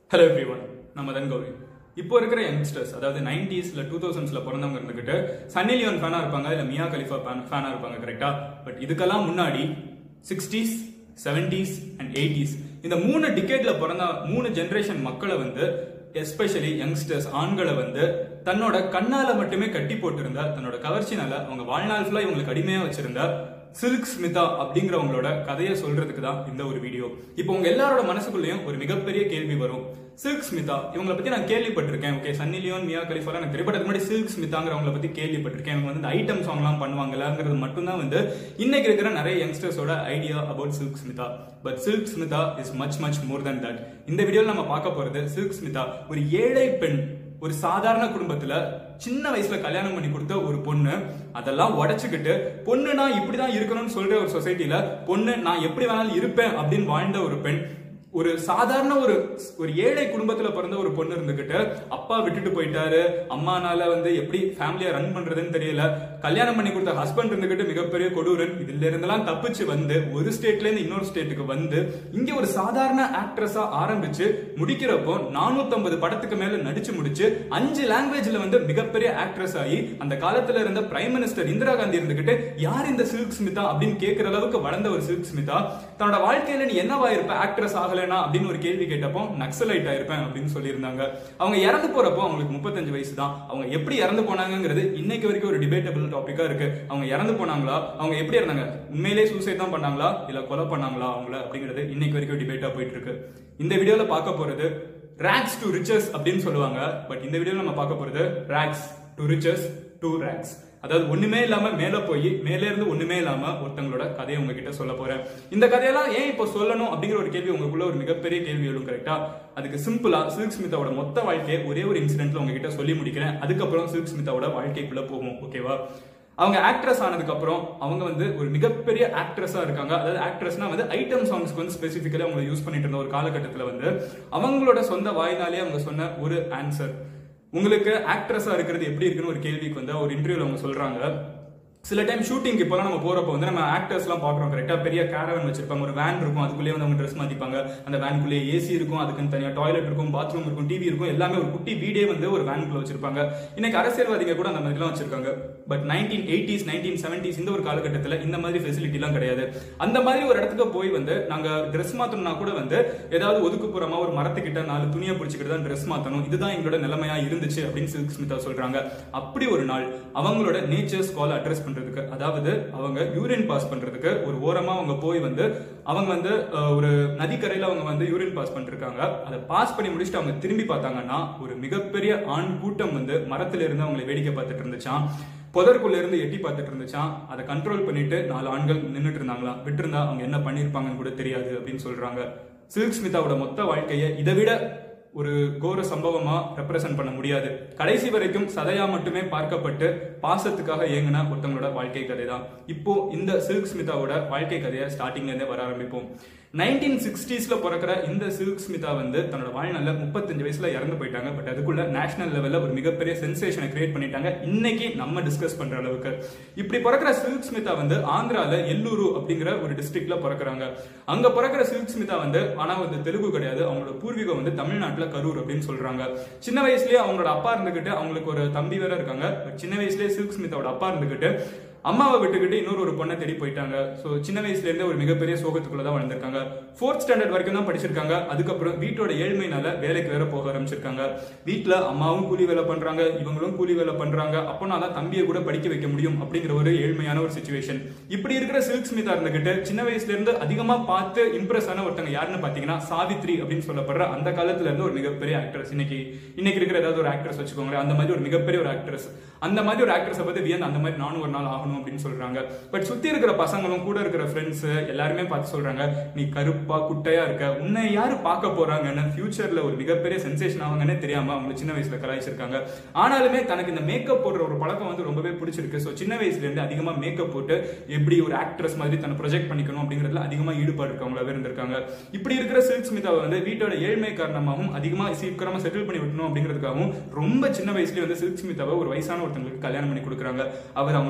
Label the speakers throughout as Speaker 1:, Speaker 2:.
Speaker 1: hello every one நம்ம தான் கௌரி இப்போ இருக்கிற யங்ஸ்டர்ஸ் அதாவது நைன்டிஸ்ல டூ தௌசண்ட்ஸ்ல பிறந்தவங்க இருந்துகிட்டு சன்னி லியோன் ஃபேனா இருப்பாங்க இல்ல மியா கலிஃபா ஃபேனா இருப்பாங்க கரெக்டா பட் இதுக்கெல்லாம் முன்னாடி சிக்ஸ்டீஸ் செவன்டிஸ் அண்ட் எயிட்டிஸ் இந்த மூணு டிகேட்ல பிறந்த மூணு ஜெனரேஷன் மக்களை வந்து எஸ்பெஷலி யங்ஸ்டர்ஸ் ஆண்களை வந்து தன்னோட கண்ணால மட்டுமே கட்டி போட்டிருந்தா தன்னோட கவர்ச்சினால அவங்க வாழ்நாள் ஃபுல்லா இவங்களுக்கு அடிமையா வச்சிருந்தா சில்க் ஸ்மிதா அப்படிங்கிறவங்களோட கதையை சொல்றதுக்கு தான் இந்த ஒரு வீடியோ இப்போ உங்க எல்லாரோட மனசுக்குள்ளேயும் ஒரு மிகப்பெரிய கேள்வி வரும் சில்க் ஸ்மிதா இவங்களை பத்தி நான் கேள்விப்பட்டிருக்கேன் ஓகே சன்னி லியோன் மியா கலிஃபாலாம் எனக்கு தெரியும் But அதுக்கு முன்னாடி சில்க் ஸ்மிதாங்கிறவங்கள பத்தி கேள்விப்பட்டிருக்கேன் இவங்க வந்து இந்த ஐட்டம் சாங்லாம் பண்ணுவாங்களாங்கிறது மட்டும்தான் வந்து இன்னைக்கு இருக்கிற நிறைய யங்ஸ்டர்ஸோட idea about Silk Smitha but Silk Smitha is much much more than that இந்த வீடியோல நம்ம பார்க்க போறது சில்க் ஸ்மிதா ஒரு ஏழை பெண் ஒரு சாதாரண குடும்பத்துல சின்ன வயசுல கல்யாணம் பண்ணி கொடுத்த ஒரு பொண்ணு அதெல்லாம் உடைச்சுக்கிட்டு பொண்ணு நான் இப்படிதான் இருக்கணும்னு சொல்ற ஒரு சொசைட்டில பொண்ணு நான் எப்படி வேணாலும் இருப்பேன் அப்படின்னு வாழ்ந்த ஒரு பெண் ஒரு சாதாரண ஒரு ஒரு ஏழை குடும்பத்துல பிறந்த ஒரு பொண்ணு இருந்துகிட்டு அப்பா விட்டுட்டு போயிட்டாரு அம்மானால வந்து எப்படி ஃபேமிலியை ரன் பண்றதுன்னு தெரியல கல்யாணம் பண்ணி கொடுத்த ஹஸ்பண்ட் இருந்துகிட்டு மிகப்பெரிய கொடூரன் இதுல இருந்தெல்லாம் தப்பிச்சு வந்து ஒரு ஸ்டேட்ல இருந்து இன்னொரு ஸ்டேட்டுக்கு வந்து இங்க ஒரு சாதாரண ஆக்ட்ரஸா ஆரம்பிச்சு முடிக்கிறப்போ 450 படத்துக்கு மேல நடிச்சு முடிச்சு அஞ்சு லாங்குவேஜ்ல வந்து மிகப்பெரிய ஆக்ட்ரஸ் ஆகி அந்த காலத்துல இருந்த பிரைம் மினிஸ்டர் இந்திரா காந்தி இருந்துகிட்டு யார் இந்த சில்க் ஸ்மிதா அப்படின்னு கேட்கிற அளவுக்கு வளர்ந்த ஒரு சில்க் ஸ்மிதா தன்னோட வாழ்க்கையில நீ என்னவா இருப்ப ஆக்ட்ரஸ் ஆகலைனா அப்படின்னு ஒரு கேள்வி கேட்டப்போ நக்சலைட் ஆயிருப்பேன் அப்படின்னு சொல்லியிருந்தாங்க அவங்க இறந்து போறப்போ அவங்களுக்கு முப்பத்தஞ்சு வயசு தான் அவங்க எப்படி இறந்து போனாங்கிறது இன்னைக்கு வரைக்கும் ஒரு டிபேட்டபிள் டாபிக்கா இருக்கு அவங்க இறந்து போனாங்களா அவங்க எப்படி இருந்தாங்க உண்மையிலே சூசைட் தான் பண்ணாங்களா இல்ல கொலை பண்ணாங்களா அவங்கள அப்படிங்கிறது இன்னைக்கு வரைக்கும் டிபேட்டா போயிட்டு இருக்கு இந்த வீடியோல பார்க்க போறது ரேக்ஸ் டு ரிச்சஸ் அப்படின்னு சொல்லுவாங்க பட் இந்த வீடியோல நம்ம பார்க்க போறது rags to riches to rags அதாவது ஒண்ணுமே இல்லாம மேல போய் மேல இருந்து ஒண்ணுமே இல்லாம ஒருத்தங்களோட கதையை உங்ககிட்ட சொல்ல போறேன் இந்த கதையெல்லாம் ஏன் இப்போ சொல்லணும் அப்படிங்கிற ஒரு கேள்வி உங்களுக்குள்ள ஒரு மிகப்பெரிய கேள்வி எழும் கரெக்டா அதுக்கு சிம்பிளா சில்க் ஸ்மிதாவோட மொத்த வாழ்க்கையை ஒரே ஒரு இன்சிடென்ட்ல உங்ககிட்ட சொல்லி முடிக்கிறேன் அதுக்கப்புறம் சில்க் ஸ்மிதாவோட வாழ்க்கைக்குள்ள போகும் ஓகேவா அவங்க ஆக்ட்ரஸ் ஆனதுக்கு அப்புறம் அவங்க வந்து ஒரு மிகப்பெரிய ஆக்ட்ரஸா இருக்காங்க அதாவது ஆக்ட்ரஸ்னா வந்து ஐட்டம் சாங்ஸ்க்கு வந்து ஸ்பெசிஃபிக்கலி அவங்க யூஸ் பண்ணிட்டு இருந்த ஒரு காலகட்டத்தில் வந்து அவங்களோட சொந்த வாய்னாலே அவங்க சொன்ன ஒரு ஆன்சர் உங்களுக்கு ஆக்ட்ரஸா இருக்கிறது எப்படி இருக்குன்னு ஒரு கேள்விக்கு வந்து ஒரு இன்டர்வியூல அவங்க சொல்றாங்க சில டைம் ஷூட்டிங் இப்போலாம் நம்ம போறப்போ வந்து நம்ம ஆக்டர்ஸ்லாம் பார்க்குறோம் கரெக்டா பெரிய கேரவன் வச்சிருப்பாங்க ஒரு வேன் இருக்கும் அதுக்குள்ளேயே வந்து அவங்க ட்ரெஸ் மாத்திப்பாங்க அந்த வேனுக்குள்ளேயே ஏசி இருக்கும் அதுக்குன்னு தனியாக டாய்லெட் இருக்கும் பாத்ரூம் இருக்கும் டிவி இருக்கும் எல்லாமே ஒரு குட்டி வீடே வந்து ஒரு வேனுக்குள்ள வச்சிருப்பாங்க இன்னைக்கு அரசியல்வாதிகள் கூட அந்த மாதிரிலாம் வச்சிருக்காங்க but nineteen eighties nineteen seventies இந்த ஒரு காலகட்டத்தில் இந்த மாதிரி ஃபெசிலிட்டிலாம் கிடையாது அந்த மாதிரி ஒரு இடத்துக்கு போய் வந்து நாங்க ட்ரெஸ் மாத்தணும்னா கூட வந்து ஏதாவது ஒதுக்குப்புறமா ஒரு மரத்துக்கிட்ட நாலு துணியை பிடிச்சிக்கிட்டு தான் ட்ரெஸ் மாத்தணும் இதுதான் எங்களோட நிலைமையா இருந்துச்சு அப்படின்னு சில்க் ஸ்மிதா சொல்றாங்க அப்படி ஒரு நாள் அவங்களோட நேச்சர்ஸ் கால் அட்ரஸ் பண்றதுக்கு அதாவது அவங்க யூரின் பாஸ் பண்றதுக்கு ஒரு ஓரமா அவங்க போய் வந்து அவங்க வந்து அஹ், ஒரு நதிக்கரையில அவங்க வந்து யூரின் பாஸ் பண்ணிருக்காங்க அதை பாஸ் பண்ணி முடிச்சுட்டு அவங்க திரும்பி பார்த்தாங்கன்னா ஒரு மிகப்பெரிய ஆண் கூட்டம் வந்து மரத்துல இருந்து அவங்களை வேடிக்கை பார்த்துட்டு இருந்துச்சான் புதற்குள்ள இருந்து எட்டி பார்த்துட்டு இருந்துச்சான் அதை கண்ட்ரோல் பண்ணிட்டு நாலு ஆண்கள் நின்னுட்டு இருந்தாங்களாம் விட்டிருந்தா அவங்க என்ன பண்ணிருப்பாங்கன்னு கூட தெரியாது அப்படின்னு சொல்றாங்க சில்க் ஸ்மிதாவோட மொத்த வாழ்க்கையை இதை விட ஒரு கோர சம்பவமா ரெப்ரசன்ட் பண்ண முடியாது கடைசி வரைக்கும் சதையா மட்டுமே பார்க்கப்பட்டு பாசத்துக்காக ஏங்கின ஒருத்தவங்களோட வாழ்க்கை கதை தான் இப்போ இந்த சில்க் ஸ்மிதாவோட வாழ்க்கை கதையை ஸ்டார்டிங்ல இருந்தே வர ஆரம்பிப்போம் நைன்டீன் சிக்ஸ்டீஸ்ல பிறக்கிற இந்த சில்க் ஸ்மிதா வந்து தன்னோட வாழ்நாள்ல முப்பத்தஞ்சு வயசுல இறந்து போயிட்டாங்க பட் அதுக்குள்ள நேஷனல் லெவல்ல ஒரு மிகப்பெரிய சென்சேஷனை கிரியேட் பண்ணிட்டாங்க இன்னைக்கு நம்ம டிஸ்கஸ் பண்ற அளவுக்கு இப்படி பிறக்கிற சில்க் ஸ்மிதா வந்து ஆந்திரால எல்லூரு அப்படிங்கிற ஒரு டிஸ்ட்ரிக்ட்ல பிறக்குறாங்க அங்க பிறக்கிற சில்க் ஸ்மிதா வந்து ஆனா வந்து தெலுங்கு கிடையாது அவங்களோட பூர்வீகம் வந்து தமிழ்நாட்டுல கரூர் அப்படின்னு சொல்றாங்க சின்ன வயசுலயே அவங்களோட அப்பா இருந்துகிட்டு அவங்களுக்கு ஒரு தம்பி வேற இருக்காங்க But சின்ன வயசுலயே சில்க் ஸ்மிதாவோட அப்பா இருந்துகிட்டு அம்மாவை விட்டுக்கிட்டு இன்னொரு ஒரு பொண்ணை தேடி போயிட்டாங்க ஸோ சின்ன வயசுல இருந்தே ஒரு மிகப்பெரிய சோகத்துக்குள்ள தான் வளர்ந்துருக்காங்க ஃபோர்த் ஸ்டாண்டர்ட் வரைக்கும் தான் படிச்சிருக்காங்க அதுக்கப்புறம் வீட்டோட ஏழ்மைனால வேலைக்கு வேற போக ஆரம்பிச்சிருக்காங்க வீட்ல அம்மாவும் கூலி வேலை பண்றாங்க இவங்களும் கூலி வேலை பண்றாங்க அப்போனா தான் தம்பியை கூட படிக்க வைக்க முடியும் அப்படிங்கிற ஒரு ஏழ்மையான ஒரு சுச்சுவேஷன் இப்படி இருக்கிற சில்க் ஸ்மிதா இருந்துகிட்டு சின்ன வயசுல இருந்து அதிகமா பார்த்து இம்ப்ரெஸ் ஆன ஒருத்தங்க யாருன்னு பாத்தீங்கன்னா சாவித்ரி அப்படின்னு சொல்லப்படுற அந்த காலத்துல இருந்து ஒரு மிகப்பெரிய ஆக்ட்ரஸ் இன்னைக்கு இன்னைக்கு இருக்கிற ஏதாவது ஒரு ஆக்ட்ரஸ் வச்சுக்கோங்களேன் அந்த மாதிரி ஒரு மிகப்பெரிய ஒரு ஆக்ட்ரஸ் அந்த மாதிரி ஒரு ஆக்ட்ரஸை பத்தி வியந்து அந்த மாதிரி நானும் ஒரு நாள் ஆகணும் அப்படின்னு சொல்றாங்க பட் சுத்தி இருக்கிற பசங்களும் கூட இருக்கிற ஃப்ரெண்ட்ஸ் எல்லாருமே பார்த்து சொல்றாங்க நீ கருப்பா குட்டையா இருக்க உன்னை யாரு பார்க்க போறாங்கன்னு ஃபியூச்சர்ல ஒரு மிகப்பெரிய சென்சேஷன் ஆவாங்கன்னு தெரியாம அவங்க சின்ன வயசுல கலாய்ச்சிருக்காங்க ஆனாலுமே தனக்கு இந்த மேக்கப் போடுற ஒரு பழக்கம் வந்து ரொம்பவே பிடிச்சிருக்கு ஸோ சின்ன வயசுல இருந்து அதிகமா மேக்கப் போட்டு எப்படி ஒரு ஆக்ட்ரஸ் மாதிரி தன்னை ப்ரொஜெக்ட் பண்ணிக்கணும் அப்படிங்கிறதுல அதிகமா ஈடுபாடு இருக்கவங்களாவே இருந்திருக்காங்க இப்படி இருக்கிற சில்க் ஸ்மிதாவை வந்து வீட்டோட ஏழ்மை காரணமாகவும் அதிகமா சீக்கிரமா செட்டில் பண்ணி விட்டணும் அப்படிங்கிறதுக்காகவும் ரொம்ப சின்ன வயசுலயே வந்து சில்க் ஸ்மிதாவை ஒரு வயசான ஒருத்தங்களுக்கு கல்யாணம் பண்ணி கொடுக்குறாங்க அவர் அவங்கள போட்டு அடிக்க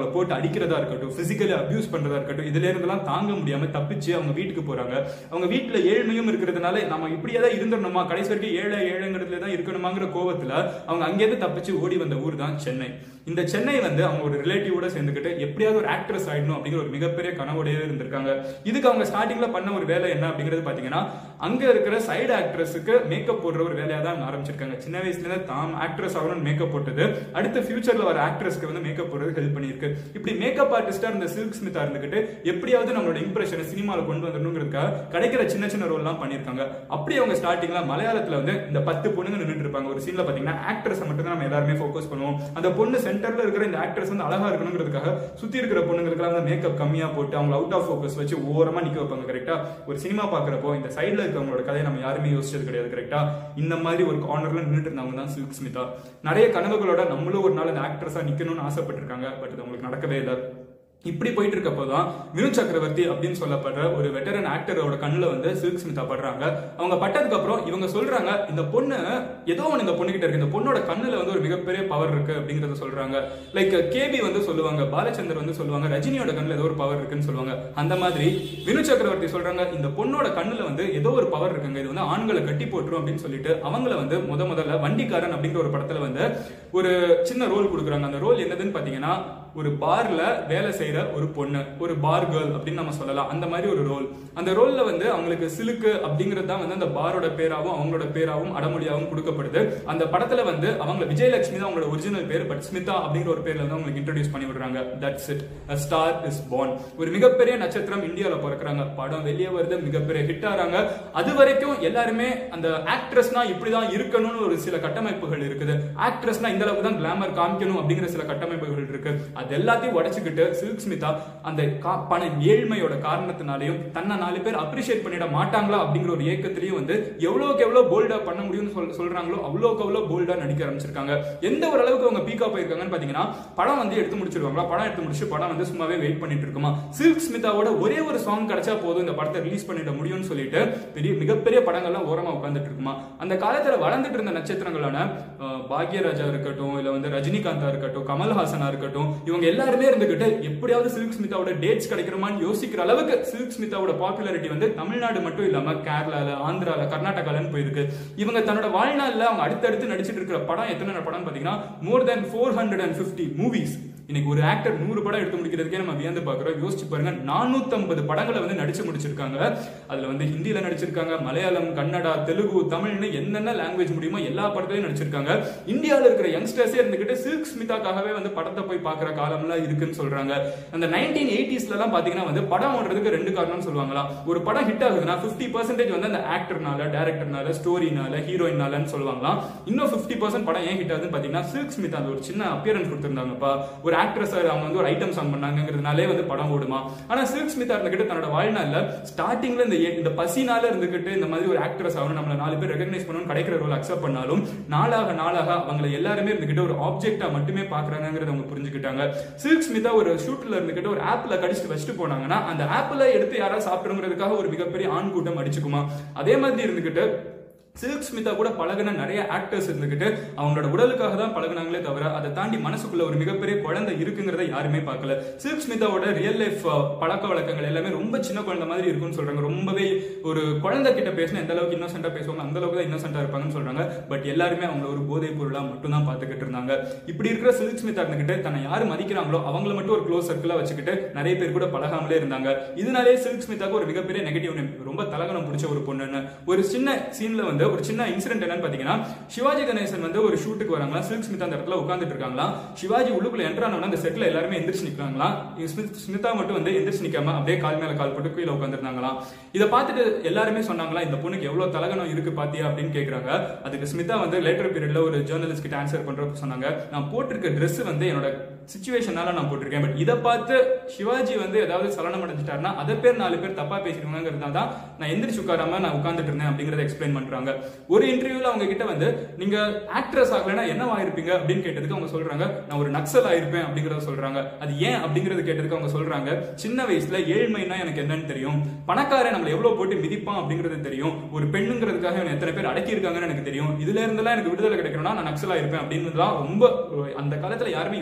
Speaker 1: அடிக்கிறதா இருக்கட்டும் பிசிக்கலி அபியூஸ் பண்றதா இருக்கட்டும் இதுல இருந்தெல்லாம் தாங்க முடியாம தப்பிச்சு அவங்க வீட்டுக்கு போறாங்க அவங்க வீட்டுல ஏழ்மையும் இருக்கிறதுனால நம்ம இப்படியே தான் இருந்துடணுமா கடைசி வரைக்கும் ஏழை ஏழைங்கிறதுல தான் இருக்கணுமாங்கிற கோவத்துல அவங்க அங்கேயிருந்து தப்பிச்சு ஓடி வந்த ஊர் தான் சென்னை இந்த சென்னை வந்து அவங்க ஒரு ரிலேட்டிவோட சேர்ந்துக்கிட்டு எப்படியாவது ஒரு ஆக்ட்ரஸ் ஆயிடணும் அப்படிங்கிற ஒரு மிகப்பெரிய கனவோடய இருந்திருக்காங்க இதுக்கு அவங்க ஸ்டார்டிங்ல பண்ண ஒரு வேலை என்ன அப்படிங்கிறது பாத்தீங்கன்னா அங்க இருக்கிற சைடு ஆக்ட்ரஸுக்கு மேக்கப் போடுற ஒரு வேலையா தான் ஆரம்பிச்சிருக்காங்க சின்ன வயசுல இருந்து தாம் ஆக்ட்ரஸ் ஆகணும்னு மேக்கப் போட்டது அடுத்த ஃபியூச்சர்ல வர ஆக்ட்ரஸ்க்கு வந்து மேக்கப் போடுறது ஹெல்ப் பண்ணியிருக்கு இப்படி மேக்கப் ஆர்டிஸ்டா இருந்த சில்க் ஸ்மிதா இருந்துகிட்டு எப்படியாவது நம்மளோட இம்ப்ரெஷனை சினிமாவில் கொண்டு வந்துடணுங்கிறதுக்காக கிடைக்கிற சின்ன சின்ன ரோல் எல்லாம் பண்ணியிருக்காங்க அப்படி அவங்க ஸ்டார்டிங்ல மலையாளத்துல வந்து இந்த பத்து பொண்ணுங்க நின்றுட்டு இருப்பாங்க ஒரு சீன்ல பாத்தீங்கன்னா ஆக்ட்ரஸ் மட்டும் தான் நம்ம எல்லாருமே ஃபோக்கஸ் பண்ணுவோம் அந்த பொண்ணு சென்டர்ல இருக்கிற இந்த ஆக்ட்ரஸ் வந்து அழகா இருக்கணுங்கிறதுக்காக சுத்தி இருக்கிற பொண்ணுங்களுக்குலாம் வந்து மேக்கப் கம்மியா போட்டு அவங்க அவுட் ஆஃப் ஃபோக்கஸ் வச்சு ஓரமா நிக்க வைப்பாங்க கரெக்டா ஒரு சினிமா பாக்குறப்போ இந்த சைடுல இருக்கவங்களோட கதையை நம்ம யாருமே யோசிச்சது கிடையாது கரெக்டா இந்த மாதிரி ஒரு கார்னர்ல நின்றுட்டு இருந்தவங்க தான் சில்க் ஸ்மிதா நிறைய கனவுகளோட நம்மளும் ஒரு நாள் அந்த ஆக்ட்ரஸா நிக்கணும்னு ஆசைப்பட்டிருக்காங்க பட் இது அவங்களுக்கு நடக்கவே இல்லை இப்படி போயிட்டு இருக்கப்போ தான் வினு சக்கரவர்த்தி அப்படின்னு சொல்லப்படுற ஒரு வெட்டரன் ஆக்டரோட கண்ணுல வந்து சில்க் ஸ்மிதா படுறாங்க அவங்க பட்டதுக்கு அப்புறம் இவங்க சொல்றாங்க இந்த பொண்ணு ஏதோ ஒன்று இந்த பொண்ணு கிட்ட இருக்கு இந்த பொண்ணோட கண்ணுல வந்து ஒரு மிகப்பெரிய பவர் இருக்கு அப்படிங்கறத சொல்றாங்க லைக் கேபி வந்து சொல்லுவாங்க பாலச்சந்தர் வந்து சொல்லுவாங்க ரஜினியோட கண்ணுல ஏதோ ஒரு பவர் இருக்குன்னு சொல்லுவாங்க அந்த மாதிரி வினு சக்கரவர்த்தி சொல்றாங்க இந்த பொண்ணோட கண்ணுல வந்து ஏதோ ஒரு பவர் இருக்குங்க இது வந்து ஆண்களை கட்டி போட்டுரும் அப்படின்னு சொல்லிட்டு அவங்கள வந்து முத முதல்ல வண்டிக்காரன் அப்படிங்கிற ஒரு படத்துல வந்து ஒரு சின்ன ரோல் கொடுக்குறாங்க அந்த ரோல் என்னதுன்னு பாத்தீங்கன்னா ஒரு பார்ல வேலை செய்யற ஒரு பொண்ணு ஒரு பார் கேர்ள் அப்படின்னு நம்ம சொல்லலாம் அந்த மாதிரி ஒரு ரோல் அந்த ரோல்ல வந்து அவங்களுக்கு சிலுக்கு அப்படிங்கிறது தான் வந்து அந்த பாரோட பேராவும் அவங்களோட பேராவும் அடமொழியாவும் கொடுக்கப்படுது அந்த படத்துல வந்து அவங்க விஜயலட்சுமி தான் அவங்களோட ஒரிஜினல் பேர் பட் ஸ்மிதா அப்படிங்கிற ஒரு பேர்ல வந்து அவங்களுக்கு இன்ட்ரடியூஸ் பண்ணி விடுறாங்க that's it star is born ஒரு மிகப்பெரிய நட்சத்திரம் இந்தியால பிறக்குறாங்க படம் வெளியே வருது மிகப்பெரிய ஹிட் ஆறாங்க அது வரைக்கும் எல்லாருமே அந்த ஆக்ட்ரஸ்னா இப்படிதான் இருக்கணும்னு ஒரு சில கட்டமைப்புகள் இருக்குது ஆக்ட்ரஸ்னா இந்த அளவுக்கு தான் கிளாமர் காமிக்கணும் அப்படிங்கிற சில கட்டமைப்புகள் இருக்கு அது எல்லாத்தையும் உடைச்சுக்கிட்டு சில்க் ஸ்மிதா அந்த கா- பண ஏழ்மையோட காரணத்தினாலையும் தன்னை நாலு பேர் அப்ரிஷியேட் பண்ணிட மாட்டாங்களா அப்படிங்கிற ஒரு ஏக்கத்திலையும் வந்து எவ்வளவுக்கு எவ்வளவு போல்டா பண்ண முடியும்னு சொல் சொல்றாங்களோ அவ்வளோக்கு அவ்வளோ போல்டா நடிக்க ஆரம்பிச்சிருக்காங்க எந்த ஒரு அளவுக்கு அவங்க பீக்கா போயிருக்காங்கன்னு பாத்தீங்கன்னா படம் வந்து எடுத்து முடிச்சிருவாங்களா படம் எடுத்து முடிச்சு படம் வந்து சும்மாவே வெயிட் பண்ணிட்டு இருக்குமா சில்க் ஸ்மிதாவோட ஒரே ஒரு சாங் கிடைச்சா போதும் இந்த படத்தை ரிலீஸ் பண்ணிட முடியும்னு சொல்லிட்டு பெரிய மிகப்பெரிய படங்கள்லாம் ஓரமா உட்கார்ந்துட்டு இருக்குமா அந்த காலத்துல வளர்ந்துட்டு இருந்த நட்சத்திரங்களான அஹ், பாக்யராஜா இருக்கட்டும் இல்ல வந்து ரஜினிகாந்தா இருக்கட்டும் கமல்ஹாசனா இருக்கட்டும் இவங்க எல்லாருமே இருந்துகிட்டு எப்படியாவது சில்க் ஸ்மிதாவோட டேட்ஸ் கிடைக்கிறோமான்னு யோசிக்கிற அளவுக்கு சில்க் ஸ்மிதாவோட பாப்புலாரிட்டி வந்து தமிழ்நாடு மட்டும் இல்லாம கேரளால ஆந்திரால கர்நாடகாலன்னு போயிருக்கு இவங்க தன்னோட வாழ்நாள்ல அவங்க அடுத்தடுத்து நடிச்சிட்டு இருக்கிற படம் எத்தனை படம் பாத்தீங்கன்னா more than four hundred and fifty movies இன்னைக்கு ஒரு ஆக்டர் நூறு படம் எடுத்து முடிக்கிறதுக்கே நம்ம வியந்து பார்க்குறோம் யோசிச்சு பாருங்க நானூத்தம்பது படங்களை வந்து நடிச்சு முடிச்சிருக்காங்க அதுல வந்து ஹிந்தில நடிச்சிருக்காங்க மலையாளம் கன்னடா தெலுங்கு தமிழ்னு என்னென்ன லாங்குவேஜ் முடியுமோ எல்லா படத்துலயும் நடிச்சிருக்காங்க இந்தியாவில் இருக்கிற யங்ஸ்டர்ஸே இருந்துகிட்டு சில்க் ஸ்மிதாக்காகவே வந்து படத்தை போய் பார்க்குற காலம்லாம் இருக்குன்னு சொல்றாங்க அந்த நைன்டீன் எயிட்டிஸ்ல எல்லாம் பாத்தீங்கன்னா வந்து படம் ஓடுறதுக்கு ரெண்டு காரணம்னு சொல்லுவாங்களாம் ஒரு படம் ஹிட் ஆகுதுன்னா 50% பர்சன்டேஜ் வந்து அந்த ஆக்டர்னால டேரக்டர்னால ஸ்டோரினால ஹீரோயினாலன்னு சொல்லுவாங்களாம் இன்னும் 50% பர்சன்ட் படம் ஏன் ஹிட் ஆகுதுன்னு பாத்தீங்கன்னா சில்க் ஸ்மிதா அந்த ஒரு சின்ன அப்பியரன்ஸ் கொடுத்திருந்தாங்கப்பா ஒரு ஆக்ட்ரஸ் அவங்க வந்து ஒரு ஐட்டம் சாங் பண்ணாங்கிறதுனாலே வந்து படம் ஓடுமா ஆனா சில்க் ஸ்மிதா இருந்துகிட்டு தன்னோட வாழ்நாள்ல ஸ்டார்டிங்ல இந்த ஏ- இந்த பசினால இருந்துகிட்டு இந்த மாதிரி ஒரு ஆக்ட்ரஸ் ஆகணும் நம்மள நாலு பேர் ரெகக்னைஸ் பண்ணணும் கிடைக்கிற ரோல் அக்செப்ட் பண்ணாலும் நாளாக நாளாக அவங்களை எல்லாருமே இருந்துகிட்டு ஒரு ஆப்ஜெக்டா மட்டுமே பாக்குறாங்கிறத அவங்க புரிஞ்சுக்கிட்டாங்க சில்க் ஸ்மிதா ஒரு ஷூட்ல இருந்துகிட்டு ஒரு ஆப்ல கடிச்சிட்டு வச்சுட்டு போனாங்கன்னா அந்த ஆப்ல எடுத்து யாராவது சாப்பிடுங்கிறதுக்காக ஒரு மிகப்பெரிய ஆண் கூட்டம் அடிச்சுக்குமா அதே மாதிரி இருந்துகிட்டு சில்க் ஸ்மிதா கூட பழகுன நிறைய ஆக்டர்ஸ் இருந்துகிட்டு அவங்களோட உடலுக்காக தான் பழகுனாங்களே தவிர அதை தாண்டி மனசுக்குள்ள ஒரு மிகப்பெரிய குழந்தை இருக்குங்கிறத யாருமே பார்க்கல சில்க் ஸ்மிதாவோட ரியல் லைஃப் பழக்க வழக்கங்கள் எல்லாமே ரொம்ப சின்ன குழந்தை மாதிரி இருக்கும்னு சொல்றாங்க ரொம்பவே ஒரு குழந்தை கிட்ட பேசினா எந்த அளவுக்கு இன்னோசென்ட்டா பேசுவாங்க அந்த அளவுக்கு தான் இன்னோசென்ட்டா இருப்பாங்கன்னு சொல்றாங்க பட் எல்லாருமே அவங்கள ஒரு போதைப் பொருளா மட்டும் தான் பார்த்துக்கிட்டு இருந்தாங்க இப்படி இருக்கிற சில்க் ஸ்மிதா இருந்துகிட்டு தன்னை யாரு மதிக்கிறாங்களோ அவங்கள மட்டும் ஒரு க்ளோஸ் சர்க்கிளா வச்சுக்கிட்டு நிறைய பேர் கூட பழகாமலே இருந்தாங்க இதனாலே சில்க் ஸ்மிதாக்கு ஒரு மிகப்பெரிய நெகட்டிவ் ரொம்ப தலகணம் பிடிச்ச ஒரு பொண்ணுன்னு ஒரு சின்ன சீன்ல வந்து ஒரு சின்ன இன்சிடென்ட் என்னன்னு பாத்தீங்கன்னா சிவாஜி கணேசன் வந்து ஒரு ஷூட்டுக்கு வராங்களா சில்க் ஸ்மிதா அந்த இடத்துல உட்கார்ந்துட்டு இருக்காங்களா சிவாஜி உள்ளுக்குள்ள என்டர் ஆனவன அந்த செட்ல எல்லாருமே எந்திரிச்சு நிக்கலாங்களா ஸ்மிதா மட்டும் வந்து எந்திரிச்சு நிக்காம அப்படியே கால் மேல கால் போட்டு கீழே உட்காந்துருந்தாங்களாம் இதை பார்த்துட்டு எல்லாருமே சொன்னாங்களா இந்த பொண்ணுக்கு எவ்வளவு தலகணம் இருக்கு பாத்தியா அப்படின்னு கேக்குறாங்க அதுக்கு ஸ்மிதா வந்து லேட்டர் பீரியட்ல ஒரு ஜேர்னலிஸ்ட் கிட்ட ஆன்சர் பண்றப்ப சொன்னாங்க நான் போட்டிருக்க Dress வந்து என்னோட சுச்சுவேஷனால நான் போட்டிருக்கேன் பட் இதை பார்த்து சிவாஜி வந்து ஏதாவது சலனம் அடைஞ்சிட்டாருன்னா அதை பேர் நாலு பேர் தப்பா பேசிருவாங்கிறதுனால தான் நான் எந்திரிச்சு உட்காராம நான் உட்கார்ந்துட்டு இருந்தேன் அப்படிங்கறத எக்ஸ்பிளைன் பண்றாங்க ஒரு இன்டர்வியூல அவங்க கிட்ட வந்து நீங்க ஆக்ட்ரஸ் ஆகலைன்னா என்னவா இருப்பீங்க அப்படின்னு கேட்டதுக்கு அவங்க சொல்றாங்க நான் ஒரு நக்சல் ஆயிருப்பேன் அப்படிங்கறத சொல்றாங்க அது ஏன் அப்படிங்கறது கேட்டதுக்கு அவங்க சொல்றாங்க சின்ன வயசுல ஏழ்மைனா எனக்கு என்னன்னு தெரியும் பணக்காரன் நம்மள எவ்வளவு போட்டு மிதிப்பான் அப்படிங்கிறது தெரியும் ஒரு பெண்ணுங்கிறதுக்காக இவனை எத்தனை பேர் அடக்கி இருக்காங்கன்னு எனக்கு தெரியும் இதுல இருந்தெல்லாம் எனக்கு விடுதலை கிடைக்கணும்னா நான் நக்சலா இருப்பேன் அப்படின்னு ரொம்ப ஒரு- அந்த காலத்துல யாருமே யோசிச்சு பார்க்காத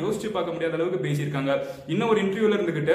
Speaker 1: பார்க்க முடியாத அளவுக்கு பேசியிருக்காங்க இன்னும் ஒரு இன்டர்வியூல இருந்துகிட்டு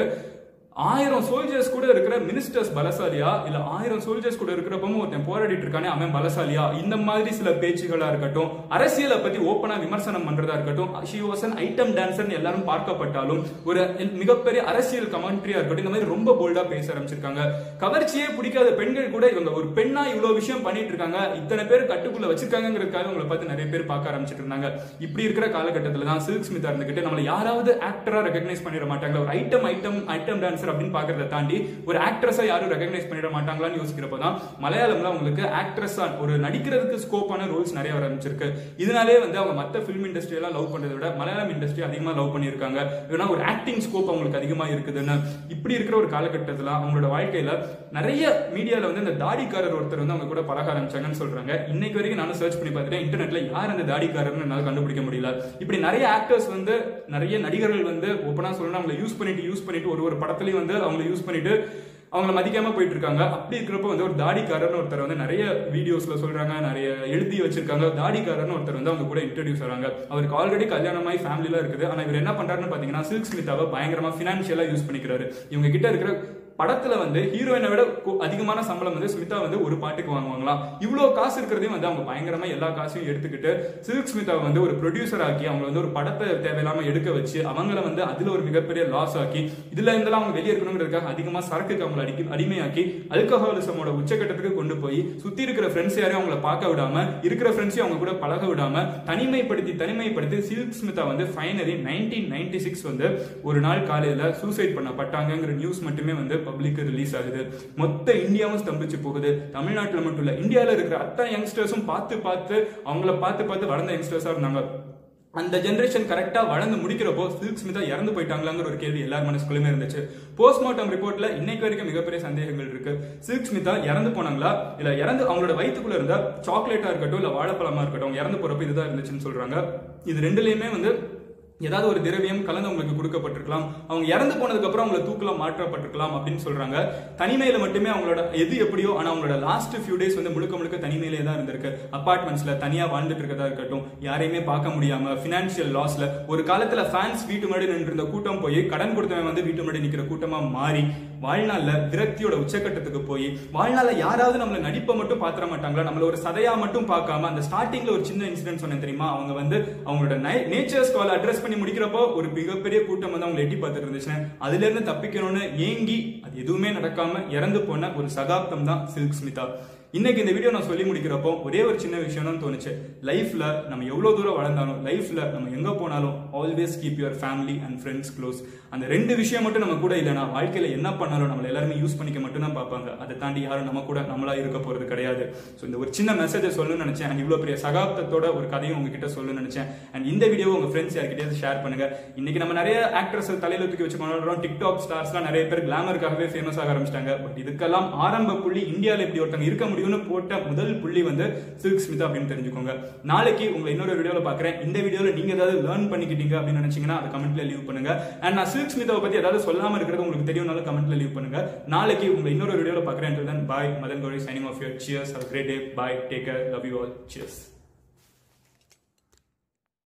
Speaker 1: ஆயிரம் சோல்ஜர்ஸ் கூட இருக்கிற மினிஸ்டர்ஸ் பலசாலியா இல்ல ஆயிரம் சோல்ஜர்ஸ் கூட இருக்கிறப்பவும் ஒருத்தன் போராடிட்டு இருக்கானே அவன் பலசாலியா இந்த மாதிரி சில பேச்சுகளா இருக்கட்டும் அரசியலை பத்தி ஓப்பனா விமர்சனம் பண்றதா இருக்கட்டும் she was an item dancer எல்லாரும் பார்க்கப்பட்டாலும் ஒரு மிகப்பெரிய அரசியல் கமெண்ட்ரியா இருக்கட்டும் இந்த மாதிரி ரொம்ப போல்டா பேச ஆரம்பிச்சிருக்காங்க கவர்ச்சியே பிடிக்காத பெண்கள் கூட இவங்க ஒரு பெண்ணா இவ்வளவு விஷயம் பண்ணிட்டு இருக்காங்க இத்தனை பேர் கட்டுக்குள்ள வச்சிருக்காங்கிறதுக்காக உங்களை பார்த்து நிறைய பேர் பார்க்க ஆரம்பிச்சிட்டு இருந்தாங்க இப்படி இருக்கிற காலகட்டத்துல தான் சில்க் ஸ்மிதா இருந்துகிட்டு நம்மள யாராவது ஆக்டரா ரெகக்னைஸ் பண்ணிட மாட்டாங்களா ஒரு ஐட்டம் ஐட்டம் ஐட்டம் டான்சர் அப்படின்னு பாக்குறத தாண்டி ஒரு ஆக்ட்ரஸா யாரும் ரெகக்னைஸ் பண்ணிட மாட்டாங்களான்னு யோசிக்கிறப்ப தான் மலையாளம்ல அவங்களுக்கு ஆக்ட்ரஸா ஒரு நடிக்கிறதுக்கு ஸ்கோப்பான ரோல்ஸ் நிறைய வர ஆரம்பிச்சிருக்கு இதனாலே வந்து அவங்க மத்த ஃபிலிம் இண்டஸ்ட்ரி எல்லாம் லவ் பண்றதை விட மலையாளம் இண்டஸ்ட்ரி அதிகமா லவ் பண்ணியிருக்காங்க ஏன்னா ஒரு ஆக்டிங் ஸ்கோப் அவங்களுக்கு அதிகமா இருக்குதுன்னு இப்படி இருக்கிற ஒரு காலகட்டத்துல அவங்களோட வாழ்க்கையில நிறைய மீடியால வந்து இந்த தாடிக்காரர் ஒருத்தர் வந்து அவங்க கூட பழக ஆரம்பிச்சாங்கன்னு சொல்றாங்க இன்னைக்கு வரைக்கும் நானும் சர்ச் பண்ணி பார்த்துட்டேன் இன்டர்நெட்ல யார் அந்த தாடிக்காரர்னு என்னால கண்டுபிடிக்க முடியல இப்படி நிறைய ஆக்டர்ஸ் வந்து நிறைய நடிகர்கள் வந்து ஓப்பனா சொல்லணும் அவங்களை யூஸ் பண்ணிட்டு யூஸ் பண்ணிட்டு ஒரு ஒரு படத்துலயும் வந்து அவங்களை யூஸ் பண்ணிட்டு அவங்கள மதிக்காம போயிட்டு இருக்காங்க அப்படி இருக்கிறப்ப வந்து ஒரு தாடிக்காரர்னு ஒருத்தர் வந்து நிறைய வீடியோஸ்ல சொல்றாங்க நிறைய எழுதி வச்சிருக்காங்க தாடிக்காரர்னு ஒருத்தர் வந்து அவங்க கூட இன்ட்ரடியூஸ் ஆறாங்க அவருக்கு ஆல்ரெடி கல்யாணமாய் ஃபேமிலிலாம் இருக்குது ஆனா இவர் என்ன பண்றாருன்னு பாத்தீங்கன்னா சில்க் ஸ்மிதாவை பயங்கரமா பினான்சியலா யூஸ் பண்ணிக்கிறாரு இவங்க கிட்ட இருக்கிற படத்துல வந்து ஹீரோயினை விட கொ- அதிகமான சம்பளம் வந்து ஸ்மிதா வந்து ஒரு பாட்டுக்கு வாங்குவாங்களாம் இவ்வளவு காசு இருக்கிறதையும் வந்து அவங்க பயங்கரமா எல்லா காசையும் எடுத்துக்கிட்டு சில்க் ஸ்மிதாவை வந்து ஒரு ப்ரொடியூசர் ஆக்கி அவங்க வந்து ஒரு படத்தை தேவையில்லாம எடுக்க வச்சு அவங்கள வந்து அதுல ஒரு மிகப்பெரிய லாஸ் ஆக்கி இதுல இருந்தெல்லாம் அவங்க வெளியே இருக்கணுங்கிறதுக்காக அதிகமா சரக்குக்கு அவங்களை அடிக்கி அடிமையாக்கி அல்கஹாலிசமோட உச்சக்கட்டத்துக்கு கொண்டு போய் சுத்தி இருக்கிற ஃப்ரெண்ட்ஸ் யாரையும் அவங்கள பார்க்க விடாம இருக்கிற ஃப்ரெண்ட்ஸையும் அவங்க கூட பழக விடாம தனிமைப்படுத்தி தனிமைப்படுத்தி சில்க் ஸ்மிதா வந்து ஃபைனலி நைன்டீன் நைன்டி சிக்ஸ் வந்து ஒரு நாள் காலையில சூசைட் பண்ணப்பட்டாங்கங்கிற நியூஸ் மட்டுமே வந்து பப்ளிக் ரிலீஸ் ஆகுது மொத்த இந்தியாவும் ஸ்தம்பிச்சு போகுது தமிழ்நாட்டுல மட்டும் இல்ல இந்தியால இருக்கிற அத்தனை யங்ஸ்டர்ஸும் பார்த்து பார்த்து அவங்கள பார்த்து பார்த்து வளர்ந்த யங்ஸ்டர்ஸா இருந்தாங்க அந்த ஜெனரேஷன் கரெக்டா வளர்ந்து முடிக்கிறப்போ சில்க் ஸ்மிதா இறந்து போயிட்டாங்களாங்கிற ஒரு கேள்வி எல்லார் மனசுக்குள்ளயுமே இருந்துச்சு போஸ்ட்மார்ட்டம் ரிப்போர்ட்ல இன்னைக்கு வரைக்கும் மிகப்பெரிய சந்தேகங்கள் இருக்கு சில்க் ஸ்மிதா இறந்து போனாங்களா இல்ல இறந்து அவங்களோட வயித்துக்குள்ள இருந்த சாக்லேட்டா இருக்கட்டும் இல்ல வாழைப்பழமா இருக்கட்டும் அவங்க இறந்து போறப்ப இதுதான் இருந்துச்சுன்னு சொல்றாங்க இது ரெண்டுலயுமே வந்து ஏதாவது ஒரு திரவியம் கலந்து அவங்களுக்கு கொடுக்கப்பட்டிருக்கலாம் அவங்க இறந்து போனதுக்கு அப்புறம் அவங்கள தூக்கலாம் மாற்றப்பட்டிருக்கலாம் அப்படின்னு சொல்றாங்க தனிமையில மட்டுமே அவங்களோட எது எப்படியோ ஆனா அவங்களோட லாஸ்ட் ஃபியூ டேஸ் வந்து முழுக்க முழுக்க தனிமையிலே தான் இருந்திருக்கு அபார்ட்மெண்ட்ஸ்ல தனியா வாழ்ந்துட்டு இருக்கதா இருக்கட்டும் யாரையுமே பார்க்க முடியாம பினான்சியல் லாஸ்ல ஒரு காலத்துல ஃபேன்ஸ் வீட்டு முன்னாடி நின்று இருந்த கூட்டம் போய் கடன் கொடுத்தவன் வந்து வீட்டு முன்னாடி நிக்கிற கூட்டமா மாறி வாழ்நாள்ல விரக்தியோட உச்சக்கட்டத்துக்கு போய் வாழ்நாள்ல யாராவது நம்மள நடிப்பை மட்டும் பாத்திர மாட்டாங்களா நம்மள ஒரு சதையா மட்டும் பார்க்காம அந்த ஸ்டார்டிங்ல ஒரு சின்ன இன்சிடென்ட் சொன்னேன் தெரியுமா அவங்க வந்து அவங்களோட நேச்சர்ஸ் கால் அட்ரஸ் பண்ணி முடிக்கிறப்போ ஒரு மிகப்பெரிய கூட்டம் வந்து அவங்க எட்டி பார்த்துட்டு இருந்துச்சுன்னா அதுல இருந்து தப்பிக்கணும்னு ஏங்கி அது எதுவுமே நடக்காம இறந்து போன ஒரு சகாப்தம் தான் சில்க் ஸ்மிதா இன்னைக்கு இந்த வீடியோ நான் சொல்லி முடிக்கிறப்போ ஒரே ஒரு சின்ன விஷயம் தான் தோணுச்சு லைஃப்ல நம்ம எவ்வளவு தூரம் வளர்ந்தாலும் லைஃப்ல நம்ம எங்க போனாலும் always keep your family and friends close அந்த ரெண்டு விஷயம் மட்டும் நம்ம கூட இல்லைனா வாழ்க்கையில என்ன பண்ணாலும் நம்மள எல்லாருமே யூஸ் பண்ணிக்க மட்டும் தான் பார்ப்பாங்க அதை தாண்டி யாரும் நம்ம கூட நம்மளா இருக்க போறது கிடையாது ஸோ இந்த ஒரு சின்ன மெசேஜை சொல்லணும்னு நினைச்சேன் அண்ட் இவ்வளவு பெரிய சகாப்தத்தோட ஒரு கதையும் உங்ககிட்ட சொல்லணும்னு நினைச்சேன் அண்ட் இந்த வீடியோ உங்க ஃப்ரெண்ட்ஸ் யார்கிட்டயாவது ஷேர் பண்ணுங்க இன்னைக்கு நம்ம நிறைய ஆக்ட்ரஸ் தலையில தூக்கி வச்சு கொண்டாடுறோம் டிக்டாக் ஸ்டார்ஸ்லாம் நிறைய பேர் கிளாமருக்காகவே ஃபேமஸ் ஆக ஆரம்பிச்சிட்டாங்க பட் இதுக்கெல்லாம் ஆரம்ப புள்ளி இந்தியாவில் இப்படி ஒருத்தங்க இருக்க முடியும்னு போட்ட முதல் புள்ளி வந்து சில்க் ஸ்மிதா அப்படின்னு தெரிஞ்சுக்கோங்க நாளைக்கு உங்களை இன்னொரு வீடியோல பாக்குறேன் இந்த வீடியோல நீங்க ஏதாவது லேர்ன் பண்ணிக்கிட்டீங்க அப்படின்னு நினைச்சீங்கன்னா அதை கமெண்ட்ல லீவ் பண்ணுங்க அண்ட் நான் சில்க் ஸ்மிதாவை பத்தி ஏதாவது சொல்லாம இருக்கிறது உங்களுக்கு தெரியும்னாலும் கமெண்ட்ல லீவ் பண்ணுங்க நாளைக்கு உங்களை இன்னொரு வீடியோல பாக்குறேன் bye Madan Gowri signing off your cheers have great day bye take care love you all cheers